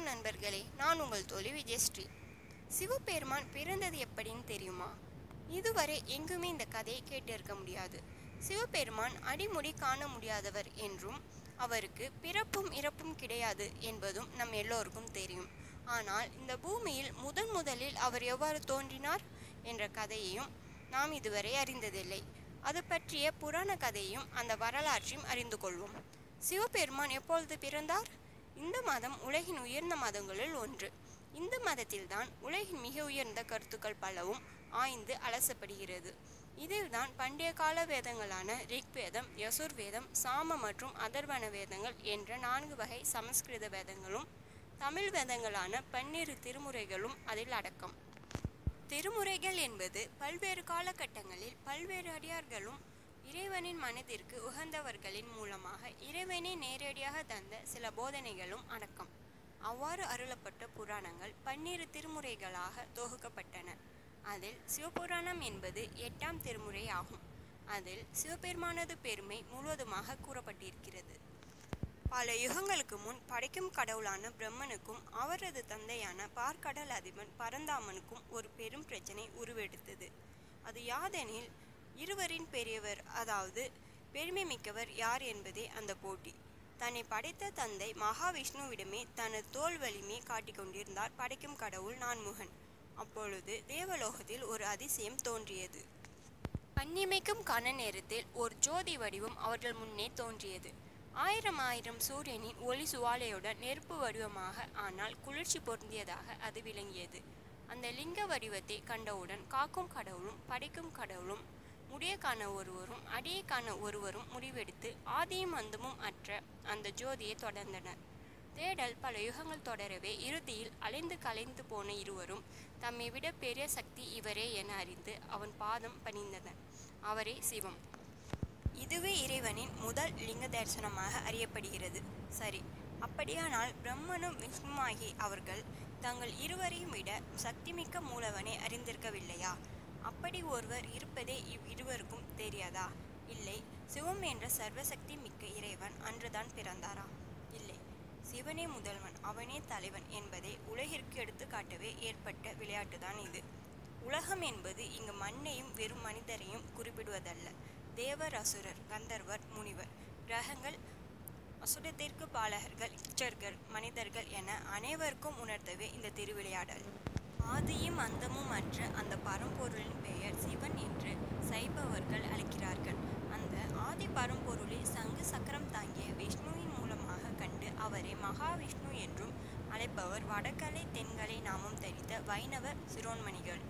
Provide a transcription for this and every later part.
நண்பர்களே நான் உங்கள் தோழி விஜயஸ்ரீ சிவபெருமான் பிறந்தது எப்படின்னு தெரியுமா இதுவரை எங்குமே இந்த கதையை கேட்டிருக்க முடியாது சிவபெருமான் அடிமுடி காண முடியாதவர் என்றும் அவருக்கு பிறப்பும் இறப்பும் கிடையாது என்பதும் நம் எல்லோருக்கும் தெரியும் ஆனால் இந்த பூமியில் முதன் முதலில் அவர் எவ்வாறு தோன்றினார் என்ற கதையையும் நாம் இதுவரை அறிந்ததில்லை அது பற்றிய புராண கதையும் அந்த வரலாற்றையும் அறிந்து கொள்வோம் சிவபெருமான் எப்பொழுது பிறந்தார் இந்த மதம் உலகின் உயர்ந்த மதங்களில் ஒன்று இந்த மதத்தில்தான் உலகின் மிக உயர்ந்த கருத்துக்கள் பலவும் ஆய்ந்து அலசப்படுகிறது இதில்தான் பண்டைய கால வேதங்களான ரிக்வேதம் யசுர்வேதம் சாம மற்றும் அதர்வன வேதங்கள் என்ற நான்கு வகை சமஸ்கிருத வேதங்களும் தமிழ் வேதங்களான பன்னிரு திருமுறைகளும் அதில் அடக்கம் திருமுறைகள் என்பது பல்வேறு காலகட்டங்களில் பல்வேறு அடியார்களும் இறைவனின் மனதிற்கு உகந்தவர்களின் மூலமாக இறைவனை நேரடியாக தந்த சில போதனைகளும் அடக்கம் அவ்வாறு அருளப்பட்ட புராணங்கள் பன்னிரு திருமுறைகளாக தொகுக்கப்பட்டன அதில் சிவபுராணம் என்பது எட்டாம் திருமுறை ஆகும் அதில் சிவபெருமானது பெருமை முழுவதுமாக கூறப்பட்டிருக்கிறது பல யுகங்களுக்கு முன் படைக்கும் கடவுளான பிரம்மனுக்கும் அவரது தந்தையான பார்க்கடல் அதிபன் பரந்தாமனுக்கும் ஒரு பெரும் பிரச்சனை உருவெடுத்தது அது யாதெனில் இருவரின் பெரியவர் அதாவது பெருமை மிக்கவர் யார் என்பதே அந்த போட்டி தன்னை படைத்த தந்தை மகாவிஷ்ணுவிடமே தனது தோல் வலிமையை காட்டிக் கொண்டிருந்தார் படைக்கும் கடவுள் நான்முகன் அப்பொழுது தேவலோகத்தில் ஒரு அதிசயம் தோன்றியது கண்ணிமைக்கும் கன நேரத்தில் ஒரு ஜோதி வடிவம் அவர்கள் முன்னே தோன்றியது ஆயிரம் ஆயிரம் சூரியனின் ஒளி சுவாலையுடன் நெருப்பு வடிவமாக ஆனால் குளிர்ச்சி பொருந்தியதாக அது விளங்கியது அந்த லிங்க வடிவத்தை கண்டவுடன் காக்கும் கடவுளும் படைக்கும் கடவுளும் முடிய காண ஒருவரும் அடியை காண ஒருவரும் முடிவெடுத்து ஆதியும் அந்தமும் அற்ற அந்த ஜோதியை தொடர்ந்தனர் தேடல் பல யுகங்கள் தொடரவே இறுதியில் அலைந்து கலைந்து போன இருவரும் தம்மை விட பெரிய சக்தி இவரே என அறிந்து அவன் பாதம் பணிந்தனர் அவரே சிவம் இதுவே இறைவனின் முதல் லிங்க தரிசனமாக அறியப்படுகிறது சரி அப்படியானால் பிரம்மனும் விஷ்ணுமாகி அவர்கள் தங்கள் இருவரையும் விட சக்திமிக்க மூலவனை அறிந்திருக்கவில்லையா அப்படி ஒருவர் இருப்பதே இவ் இருவருக்கும் தெரியாதா இல்லை சிவம் என்ற சர்வசக்தி மிக்க இறைவன் அன்றுதான் பிறந்தாரா இல்லை சிவனே முதல்வன் அவனே தலைவன் என்பதை உலகிற்கு எடுத்து காட்டவே ஏற்பட்ட விளையாட்டுதான் இது உலகம் என்பது இங்கு மண்ணையும் வெறும் மனிதரையும் குறிப்பிடுவதல்ல தேவர் அசுரர் கந்தர்வர் முனிவர் கிரகங்கள் அசுரத்திற்கு பாலகர்கள் இச்சர்கள் மனிதர்கள் என அனைவருக்கும் உணர்த்தவே இந்த திருவிளையாடல் ஆதியும் அந்தமும் அற்ற அந்த பரம்பொருளின் பெயர் சிவன் என்று சைபவர்கள் அழைக்கிறார்கள் அந்த ஆதி பரம்பொருளை சங்கு சக்கரம் தாங்கிய விஷ்ணுவின் மூலமாக கண்டு அவரை மகாவிஷ்ணு என்றும் அழைப்பவர் வடகலை தென்கலை நாமம் தரித்த வைணவ சிரோன்மணிகள்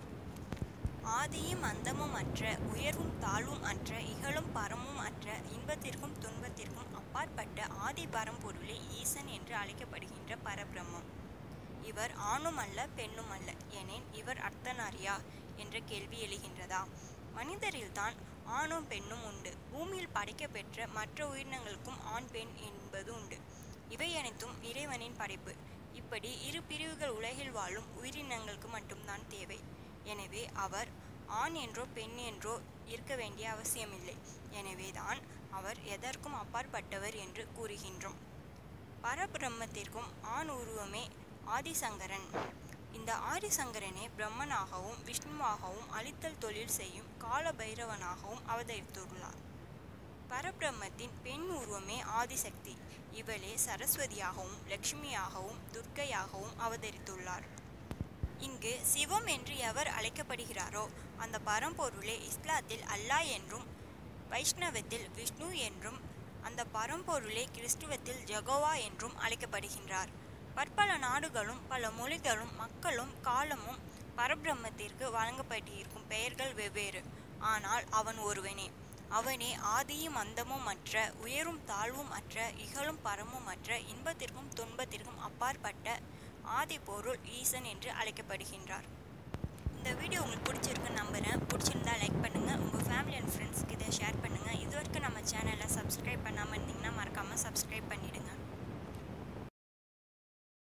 ஆதியும் அந்தமும் அற்ற உயர்வும் தாழ்வும் அற்ற இகழும் பரமும் அற்ற இன்பத்திற்கும் துன்பத்திற்கும் அப்பாற்பட்ட ஆதி பரம்பொருளே ஈசன் என்று அழைக்கப்படுகின்ற பரபிரம்மம் இவர் ஆணும் அல்ல பெண்ணும் அல்ல எனின் இவர் அர்த்தனாரியா என்ற கேள்வி எழுகின்றதா மனிதரில்தான் ஆணும் பெண்ணும் உண்டு பூமியில் படைக்கப்பெற்ற மற்ற உயிரினங்களுக்கும் ஆண் பெண் என்பது உண்டு இவை அனைத்தும் இறைவனின் படைப்பு இப்படி இரு பிரிவுகள் உலகில் வாழும் உயிரினங்களுக்கு மட்டும்தான் தேவை எனவே அவர் ஆண் என்றோ பெண் என்றோ இருக்க வேண்டிய அவசியமில்லை எனவேதான் அவர் எதற்கும் அப்பாற்பட்டவர் என்று கூறுகின்றோம் பரபிரம்மத்திற்கும் ஆண் உருவமே ஆதிசங்கரன் இந்த ஆதிசங்கரனே பிரம்மனாகவும் விஷ்ணுவாகவும் அழித்தல் தொழில் செய்யும் கால பைரவனாகவும் அவதரித்துள்ளார் பரபிரம்மத்தின் பெண் உருவமே ஆதிசக்தி இவளே சரஸ்வதியாகவும் லக்ஷ்மியாகவும் துர்க்கையாகவும் அவதரித்துள்ளார் இங்கு சிவம் என்று எவர் அழைக்கப்படுகிறாரோ அந்த பரம்பொருளே இஸ்லாத்தில் அல்லாஹ் என்றும் வைஷ்ணவத்தில் விஷ்ணு என்றும் அந்த பரம்பொருளே கிறிஸ்துவத்தில் ஜெகோவா என்றும் அழைக்கப்படுகின்றார் பற்பல நாடுகளும் பல மொழிகளும் மக்களும் காலமும் பரபிரம்மத்திற்கு வழங்கப்பட்டிருக்கும் பெயர்கள் வெவ்வேறு ஆனால் அவன் ஒருவனே அவனே ஆதியும் அந்தமும் அற்ற உயரும் தாழ்வும் அற்ற இகழும் பரமும் அற்ற இன்பத்திற்கும் துன்பத்திற்கும் அப்பாற்பட்ட ஆதி பொருள் ஈசன் என்று அழைக்கப்படுகின்றார் இந்த வீடியோ உங்களுக்கு பிடிச்சிருக்குன்னு நம்புகிறேன் பிடிச்சிருந்தா லைக் பண்ணுங்கள் உங்கள் ஃபேமிலி அண்ட் ஃப்ரெண்ட்ஸ்க்கு இதை ஷேர் பண்ணுங்கள் இது வரைக்கும் நம்ம சேனலை சப்ஸ்கிரைப் பண்ணாமல் இருந்தீங்கன்னா மறக்காமல் சப்ஸ்கிரைப் பண்ணிவிடுங்க